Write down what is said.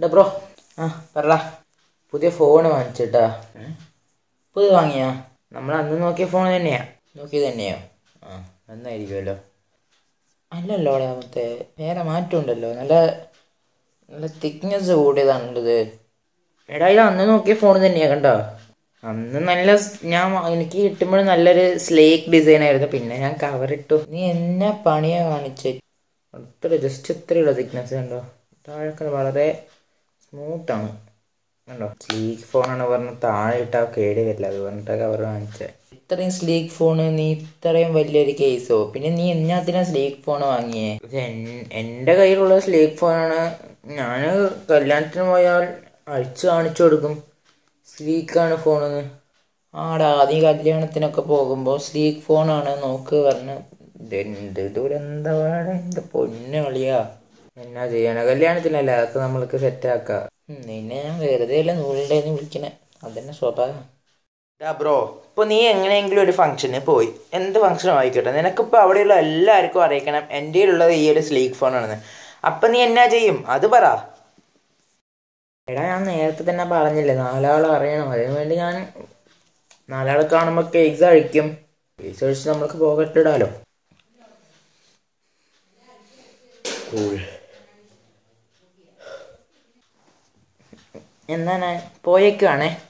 ഇതാ ബ്രോ ആ പറ പുതിയ ഫോൺ വാങ്ങിച്ചിട്ടാ പുതിയ വാങ്ങിയാ നമ്മൾ അന്ന് നോക്കിയ ഫോൺ തന്നെയാ നോക്കിയത് തന്നെയോ ആ നന്നായിരിക്കുമല്ലോ അല്ലല്ലോ അവിടെ മറ്റേ വേറെ മാറ്റമുണ്ടല്ലോ നല്ല നല്ല തിക്നെസ് കൂടിയതാണുള്ളത് എടാ ഇത് അന്ന് നോക്കിയ ഫോൺ തന്നെയാ കണ്ടോ അന്ന് നല്ല സ്- ഞാൻ വാ- എനിക്ക് കിട്ടുമ്പോൾ നല്ലൊരു സ്ലേക്ക് ഡിസൈൻ ആയിരുന്നു പിന്നെ ഞാൻ കവർ ഇട്ടു നീ എന്നാ പണിയാ കാണിച്ചേ അത്ര ജസ്റ്റ് ഇത്രയുള്ള തിക്നെസ് കണ്ടോ താഴെ വളരെ സ്മൂത്താണ് കണ്ടോ സ്ലീക്ക് ഫോണാണ് പറഞ്ഞ് താഴെ ഇട്ടാൽ കേടി വരില്ല അത് പറഞ്ഞിട്ട് കവർ വാങ്ങിച്ചത് ഇത്രയും സ്ലീക്ക് ഫോൺ നീ ഇത്രയും വലിയൊരു കേസോ പിന്നെ നീ എന്നാത്തിനാ സ്ലീക്ക് ഫോൺ വാങ്ങിയേ ഇത് എൻ- എൻ്റെ കയ്യിലുള്ള സ്ലീക്ക് ഫോണാണ് ഞാൻ കല്യാണത്തിന് പോയാൽ അഴിച്ചു കാണിച്ചു കൊടുക്കും സ്ലീക്കാണ് ഫോണെന്ന് ആടാ നീ കല്യാണത്തിനൊക്കെ പോകുമ്പോൾ സ്ലീക്ക് ഫോണാണ് നോക്ക് പറഞ്ഞ് ഇതെന്ത് ദുരന്ത പാടെ എൻ്റെ പൊന്നു കളിയാ എന്നാ ചെയ്യണ കല്യാണത്തിനല്ല അതൊക്കെ നമ്മൾക്ക് സെറ്റാക്കാം നിന്നെ ഞാൻ വെറുതെ അല്ല നൂലിൻ്റെ വിളിക്കണേ അതന്നെ സ്വഭാവം ബ്രോ ഇപ്പൊ നീ എങ്ങനെയെങ്കിലും ഒരു ഫംഗ്ഷന് പോയി എന്ത് ഫംഗ്ഷനും ആയിക്കോട്ടെ നിനക്കിപ്പോൾ അവിടെയുള്ള എല്ലാവർക്കും അറിയിക്കണം എൻ്റെ ഉള്ളത് ഈ ഒരു സ്ലീക്ക് ഫോണാണെന്ന് അപ്പൊ നീ എന്നാ ചെയ്യും അത് പറ എടാ ഞാൻ നേരത്തെ തന്നെ പറഞ്ഞില്ലേ നാലാൾ അറിയണം അതിനു വേണ്ടി ഞാൻ നാലാൾ കാണുമ്പോൾ കേക്ക്സ് അഴിക്കും കേക്ക്സ് അഴിച്ച് നമ്മൾക്ക് പോകട്ടിടാലോ കൂൾ എന്നാ ഞാൻ പോയേക്കുവാണേ